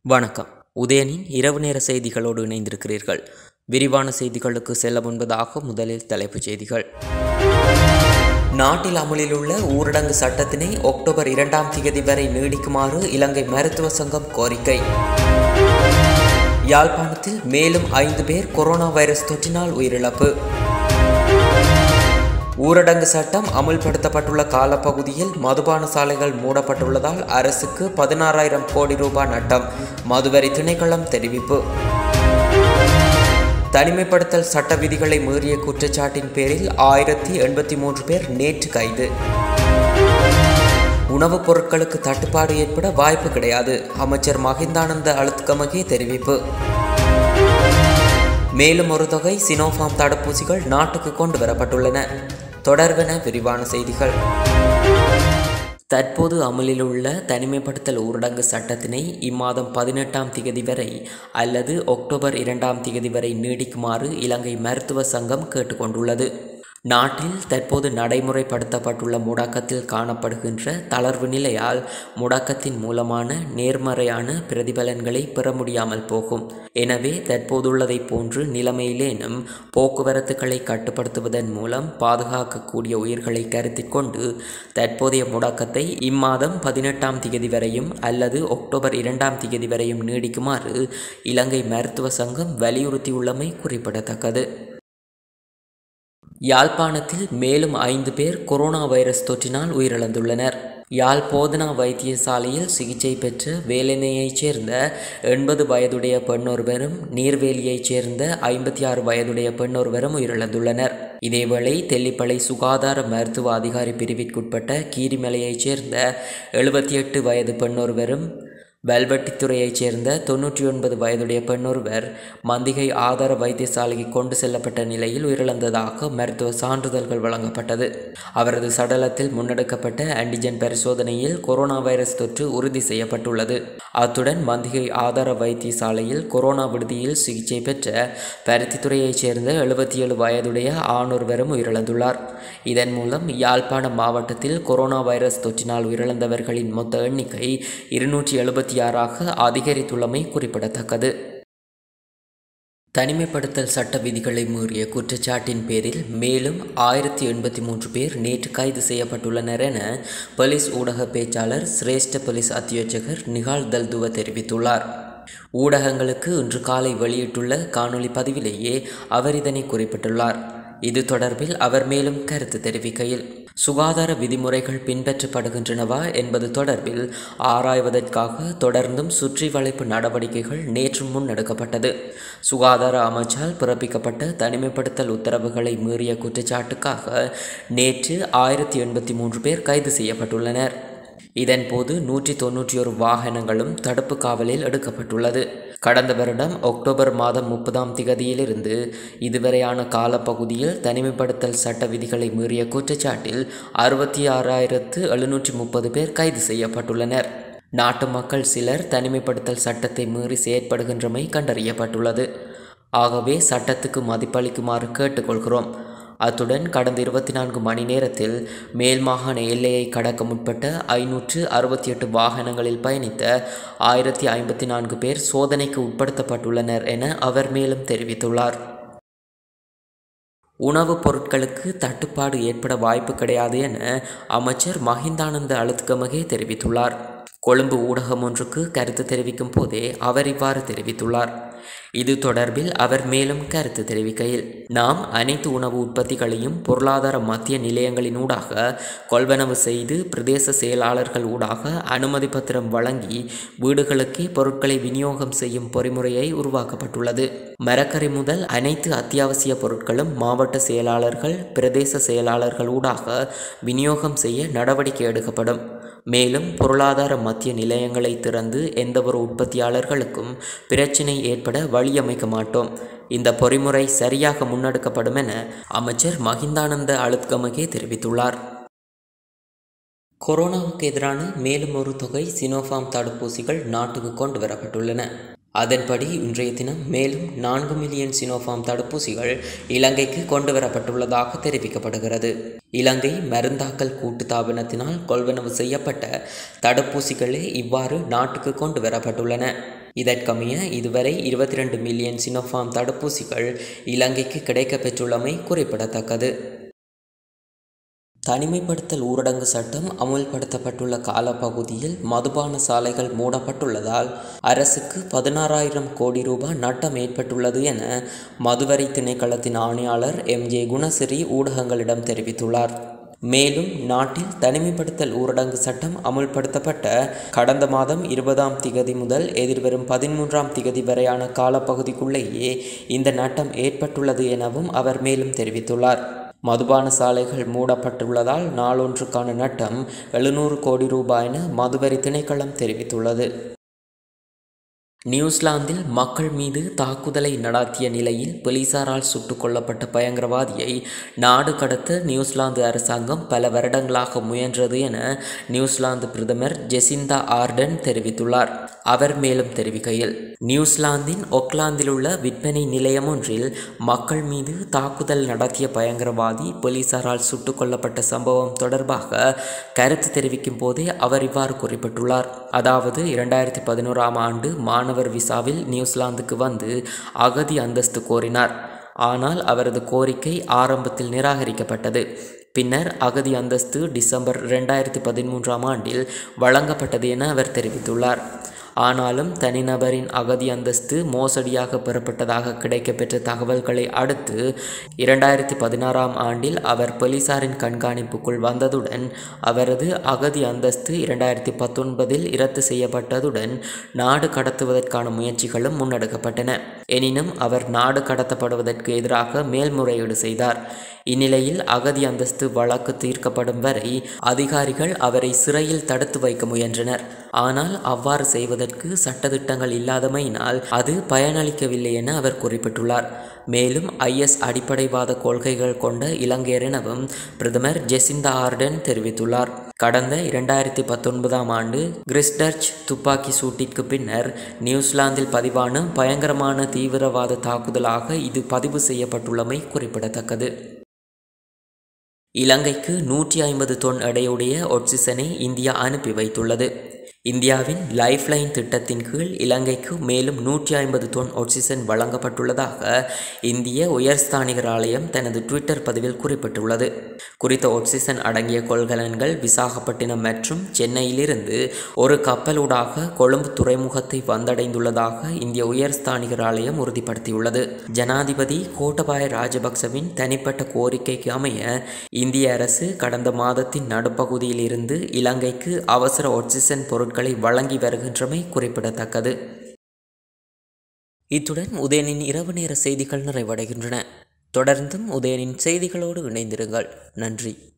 வணக்கம் உதயனின் இரவு நேர செய்திகளோடு இணைந்திருக்கிறீர்கள் விரிவான செய்திகளுக்கு செல்ல முன்பதாக முதலில் தலைப்புச் செய்திகள் நாட்டில் அமலில் உள்ள ஊரடங்கு சட்டத்தினை அக்டோபர் இரண்டாம் தேதி வரை நீடிக்குமாறு இலங்கை மருத்துவ சங்கம் கோரிக்கை யாழ்ப்பாணத்தில் மேலும் ஐந்து பேர் கொரோனா வைரஸ் தொற்றினால் உயிரிழப்பு ஊரடங்கு சட்டம் அமுல்படுத்தப்பட்டுள்ள காலப்பகுதியில் மதுபான சாலைகள் மூடப்பட்டுள்ளதால் அரசுக்கு பதினாறாயிரம் கோடி ரூபாய் நட்டம் மதுவரி திணைக்களம் தெரிவிப்பு தனிமைப்படுத்தல் சட்ட விதிகளை மீறிய குற்றச்சாட்டின் பேரில் ஆயிரத்தி எண்பத்தி மூன்று பேர் நேற்று கைது உணவுப் பொருட்களுக்கு தட்டுப்பாடு ஏற்பட வாய்ப்பு கிடையாது அமைச்சர் மகிந்தானந்த அழுத்கமகே தெரிவிப்பு மேலும் ஒரு தொகை சினோஃபார்ம் தடுப்பூசிகள் நாட்டுக்கு கொண்டு வரப்பட்டுள்ளன தொடர்வென விரிவான செய்திகள் தற்போது அமலில் உள்ள தனிமைப்படுத்தல் ஊரடங்கு சட்டத்தினை இம்மாதம் பதினெட்டாம் திகதி வரை அல்லது அக்டோபர் இரண்டாம் திகதி வரை நீடிக்குமாறு இலங்கை மருத்துவ சங்கம் கேட்டுக்கொண்டுள்ளது நாட்டில் தற்போது நடைமுறைப்படுத்தப்பட்டுள்ள முடக்கத்தில் காணப்படுகின்ற தளர்வு நிலையால் முடக்கத்தின் மூலமான நேர்மறையான பிரதிபலன்களை பெற முடியாமல் போகும் எனவே தற்போதுள்ளதை போன்று நிலைமையிலேனும் போக்குவரத்துகளை கட்டுப்படுத்துவதன் மூலம் பாதுகாக்கக்கூடிய உயிர்களை கருத்தில் கொண்டு தற்போதைய முடக்கத்தை இம்மாதம் பதினெட்டாம் திகதி வரையும் அல்லது அக்டோபர் இரண்டாம் திகதி வரையும் நீடிக்குமாறு இலங்கை மருத்துவ சங்கம் வலியுறுத்தியுள்ளமை குறிப்பிடத்தக்கது யாழ்ப்பாணத்தில் மேலும் ஐந்து பேர் கொரோனா வைரஸ் தொற்றினால் உயிரிழந்துள்ளனர் யாழ் போதனா வைத்தியசாலையில் சிகிச்சை பெற்ற வேலனையைச் சேர்ந்த எண்பது வயதுடைய பெண்ணொருவரும் நீர்வேலியைச் சேர்ந்த ஐம்பத்தி ஆறு வயதுடைய பெண்ணொருவரும் உயிரிழந்துள்ளனர் இதேவேளை தெல்லிப்பளை சுகாதார மருத்துவ அதிகாரி பிரிவிற்குட்பட்ட கீரிமலையைச் சேர்ந்த எழுபத்தி எட்டு வயது பெண்ணொருவரும் வெல்வெட்டித்துறையைச் சேர்ந்த தொன்னூற்றி ஒன்பது வயதுடைய பெண்ணொருவர் மந்திகை ஆதார வைத்தியசாலைக்கு கொண்டு செல்லப்பட்ட நிலையில் உயிரிழந்ததாக மருத்துவ சான்றிதழ்கள் வழங்கப்பட்டது அவரது சடலத்தில் முன்னெடுக்கப்பட்ட ஆன்டிஜென் பரிசோதனையில் கொரோனா வைரஸ் தொற்று உறுதி செய்யப்பட்டுள்ளது அத்துடன் மந்திகை ஆதார வைத்தியசாலையில் கொரோனா விடுதியில் சிகிச்சை பெற்ற பருத்தித்துறையைச் சேர்ந்த எழுபத்தி ஏழு வயதுடைய ஆணொருவரும் உயிரிழந்துள்ளார் இதன் மூலம் யாழ்ப்பாணம் மாவட்டத்தில் கொரோனா வைரஸ் தொற்றினால் உயிரிழந்தவர்களின் மொத்த எண்ணிக்கை இருநூற்றி எழுபத்தி ஆறாக அதிகரித்துள்ளமை குறிப்பிடத்தக்கது தனிமைப்படுத்தல் சட்ட விதிகளை மீறிய குற்றச்சாட்டின் பேரில் மேலும் ஆயிரத்தி எண்பத்தி மூன்று பேர் நேற்று கைது செய்யப்பட்டுள்ளனர் என போலீஸ் ஊடக பேச்சாளர் சிரேஷ்ட போலீஸ் அத்தியட்சகர் நிகால் தல்துவ தெரிவித்துள்ளார் ஊடகங்களுக்கு இன்று காலை வெளியிட்டுள்ள காணொளி பதிவிலேயே அவர் இதனை குறிப்பிட்டுள்ளார் இது தொடர்பில் அவர் மேலும் கருத்து தெரிவிக்கையில் சுகாதார விதிமுறைகள் பின்பற்றப்படுகின்றனவா என்பது தொடர்பில் ஆராய்வதற்காக தொடர்ந்தும் சுற்றி வளைப்பு நடவடிக்கைகள் நேற்று முன்னெடுக்கப்பட்டது சுகாதார அமைச்சால் பிறப்பிக்கப்பட்ட தனிமைப்படுத்தல் உத்தரவுகளை மீறிய குற்றச்சாட்டுக்காக நேற்று ஆயிரத்தி எண்பத்தி மூன்று பேர் கைது செய்யப்பட்டுள்ளனர் இதன்போது நூற்றி தொன்னூற்றி ஒரு வாகனங்களும் தடுப்பு காவலில் எடுக்கப்பட்டுள்ளது கடந்த வருடம் அக்டோபர் மாதம் முப்பதாம் திகதியிலிருந்து இதுவரையான காலப்பகுதியில் தனிமைப்படுத்தல் சட்ட விதிகளை மீறிய குற்றச்சாட்டில் அறுபத்தி ஆறாயிரத்து எழுநூற்றி முப்பது பேர் கைது செய்யப்பட்டுள்ளனர் நாட்டு மக்கள் சிலர் தனிமைப்படுத்தல் சட்டத்தை மீறி செயற்படுகின்றமை கண்டறியப்பட்டுள்ளது ஆகவே சட்டத்துக்கு மதிப்பளிக்குமாறு கேட்டுக்கொள்கிறோம் அத்துடன் கடந்த இருபத்தி நான்கு மணி நேரத்தில் மேல் மாகாண எல்லையை கடக்க முற்பட்ட ஐநூற்று அறுபத்தி எட்டு வாகனங்களில் பயணித்த ஆயிரத்தி ஐம்பத்தி நான்கு பேர் சோதனைக்கு உட்படுத்தப்பட்டுள்ளனர் என அவர் மேலும் தெரிவித்துள்ளார் உணவுப் பொருட்களுக்கு தட்டுப்பாடு ஏற்பட வாய்ப்பு கிடையாது என அமைச்சர் மஹிந்தானந்த அழுத்கமகே தெரிவித்துள்ளார் கொழும்பு ஊடகம் ஒன்றுக்கு கருத்து தெரிவிக்கும் போதே அவர் இவ்வாறு தெரிவித்துள்ளார் இது தொடர்பில் அவர் மேலும் கருத்து தெரிவிக்கையில் நாம் அனைத்து உணவு உற்பத்திகளையும் பொருளாதார மத்திய நிலையங்களின் ஊடாக கொள்வனவு செய்து பிரதேச செயலாளர்கள் ஊடாக அனுமதி பத்திரம் வழங்கி வீடுகளுக்கே பொருட்களை விநியோகம் செய்யும் பொறிமுறையை உருவாக்கப்பட்டுள்ளது மரக்கறி முதல் அனைத்து அத்தியாவசிய பொருட்களும் மாவட்ட செயலாளர்கள் பிரதேச செயலாளர்கள் ஊடாக விநியோகம் செய்ய நடவடிக்கை எடுக்கப்படும் மேலும் பொருளாதார மத்திய நிலையங்களை திறந்து எந்தவொரு உற்பத்தியாளர்களுக்கும் பிரச்சினை ஏற்பட வழியமைக்க மாட்டோம் இந்த பொறிமுறை சரியாக முன்னெடுக்கப்படும் என அமைச்சர் மகிந்தானந்த அழுத்கமகே தெரிவித்துள்ளார் கொரோனாவுக்கு எதிரான மேலும் ஒரு தொகை சினோஃபார்ம் தடுப்பூசிகள் நாட்டுக்கு கொண்டு வரப்பட்டுள்ளன அதன்படி இன்றைய தினம் மேலும் நான்கு மில்லியன் சினோஃபார்ம் தடுப்பூசிகள் இலங்கைக்கு கொண்டு வரப்பட்டுள்ளதாக தெரிவிக்கப்படுகிறது இலங்கை மருந்தாக்கல் கூட்டு தாபனத்தினால் கொள்வனவு செய்யப்பட்ட தடுப்பூசிகளே இவ்வாறு நாட்டுக்கு கொண்டு வரப்பட்டுள்ளன இதற்கமைய இதுவரை இருபத்தி ரெண்டு மில்லியன் சினோஃபார்ம் தடுப்பூசிகள் இலங்கைக்கு கிடைக்கப்பெற்றுள்ளமை குறிப்பிடத்தக்கது தனிமைப்படுத்தல் ஊரடங்கு சட்டம் அமுல்படுத்தப்பட்டுள்ள காலப்பகுதியில் மதுபான சாலைகள் மூடப்பட்டுள்ளதால் அரசுக்கு பதினாறாயிரம் கோடி ரூபாய் நட்டம் ஏற்பட்டுள்ளது என மதுவரி திணைக்களத்தின் ஆணையாளர் எம் ஜே குணசிறி ஊடகங்களிடம் தெரிவித்துள்ளார் மேலும் நாட்டில் தனிமைப்படுத்தல் ஊரடங்கு சட்டம் அமுல்படுத்தப்பட்ட கடந்த மாதம் இருபதாம் திகதி முதல் எதிர்வரும் பதிமூன்றாம் திகதி வரையான காலப்பகுதிக்குள்ளேயே இந்த நட்டம் ஏற்பட்டுள்ளது எனவும் அவர் மேலும் தெரிவித்துள்ளார் மதுபான சாலைகள் மூடப்பட்டுள்ளதால் நாளொன்றுக்கான நட்டம் எழுநூறு கோடி ரூபாய் என மதுவரி திணைக்களம் தெரிவித்துள்ளது நியூசிலாந்தில் மக்கள் மீது தாக்குதலை நடாத்திய நிலையில் போலீசாரால் சுட்டுக் கொல்லப்பட்ட பயங்கரவாதியை நாடு கடத்த நியூசிலாந்து அரசாங்கம் பல வருடங்களாக முயன்றது என நியூசிலாந்து பிரதமர் ஜெசிந்தா ஆர்டன் தெரிவித்துள்ளார் அவர் மேலும் தெரிவிக்கையில் நியூசிலாந்தின் ஒக்லாந்தில் உள்ள விற்பனை நிலையம் ஒன்றில் மக்கள் மீது தாக்குதல் நடத்திய பயங்கரவாதி போலீசாரால் சுட்டுக் கொல்லப்பட்ட சம்பவம் தொடர்பாக கருத்து தெரிவிக்கும் போதே அவர் இவ்வாறு குறிப்பிட்டுள்ளார் அதாவது இரண்டாயிரத்தி பதினோராம் ஆண்டு மாணவர் விசாவில் நியூசிலாந்துக்கு வந்து அகதி அந்தஸ்து கோரினார் ஆனால் அவரது கோரிக்கை ஆரம்பத்தில் நிராகரிக்கப்பட்டது பின்னர் அகதி அந்தஸ்து டிசம்பர் ரெண்டாயிரத்தி பதிமூன்றாம் ஆண்டில் வழங்கப்பட்டது என அவர் தெரிவித்துள்ளார் ஆனாலும் தனிநபரின் அகதி அந்தஸ்து மோசடியாக பெறப்பட்டதாக கிடைக்கப்பெற்ற தகவல்களை அடுத்து இரண்டாயிரத்தி பதினாறாம் ஆண்டில் அவர் போலீசாரின் கண்காணிப்புக்குள் வந்ததுடன் அவரது அகதி அந்தஸ்து இரண்டாயிரத்தி பத்தொன்பதில் இரத்து செய்யப்பட்டதுடன் நாடு கடத்துவதற்கான முயற்சிகளும் முன்னெடுக்கப்பட்டன எனினும் அவர் நாடு கடத்தப்படுவதற்கு எதிராக மேல்முறையீடு செய்தார் இந்நிலையில் அகதி அந்தஸ்து வழக்கு தீர்க்கப்படும் வரை அதிகாரிகள் அவரை சிறையில் தடுத்து வைக்க முயன்றனர் ஆனால் அவ்வாறு செய்வதற்கு சட்டத்திட்டங்கள் இல்லாதமையினால் அது பயனளிக்கவில்லை என அவர் குறிப்பிட்டுள்ளார் மேலும் ஐஎஸ் அடிப்படைவாத கொள்கைகள் கொண்ட இலங்கையர் எனவும் பிரதமர் ஜெசிந்தா ஆர்டன் தெரிவித்துள்ளார் கடந்த இரண்டாயிரத்தி பத்தொன்பதாம் ஆண்டு கிறிஸ்டர்ச் துப்பாக்கி சூட்டிற்கு பின்னர் நியூசிலாந்தில் பதிவான பயங்கரமான தீவிரவாத தாக்குதலாக இது பதிவு செய்யப்பட்டுள்ளமை குறிப்பிடத்தக்கது இலங்கைக்கு நூற்றி ஐம்பது தொன் எடையுடைய ஒட்சிசனை இந்தியா அனுப்பி வைத்துள்ளது இந்தியாவின் லைஃப்லைன் திட்டத்தின் கீழ் இலங்கைக்கு மேலும் நூற்றி ஐம்பது தொன் ஆக்சிஜன் வழங்கப்பட்டுள்ளதாக இந்திய உயர்ஸ்தானிகர் ஆலயம் தனது ட்விட்டர் பதிவில் குறிப்பிட்டுள்ளது குறித்த ஆக்சிஜன் அடங்கிய கொள்கலன்கள் விசாகப்பட்டினம் மற்றும் சென்னையிலிருந்து ஒரு கப்பலூடாக கொழும்பு துறைமுகத்தை வந்தடைந்துள்ளதாக இந்திய உயர்ஸ்தானிகர் ஆலயம் உறுதிப்படுத்தியுள்ளது ஜனாதிபதி கோட்டபாய ராஜபக்சவின் தனிப்பட்ட கோரிக்கைக்கு அமைய இந்திய அரசு கடந்த மாதத்தின் நடுப்பகுதியில் இருந்து இலங்கைக்கு அவசர ஆக்சிஜன் பொருட்களை வழங்கி வருகின்றமை குறிப்பிடத்தக்கது இத்துடன் உதயனின் இரவு நேர செய்திகள் நிறைவடைகின்றன தொடர்ந்தும் உதயனின் செய்திகளோடு இணைந்திருங்கள் நன்றி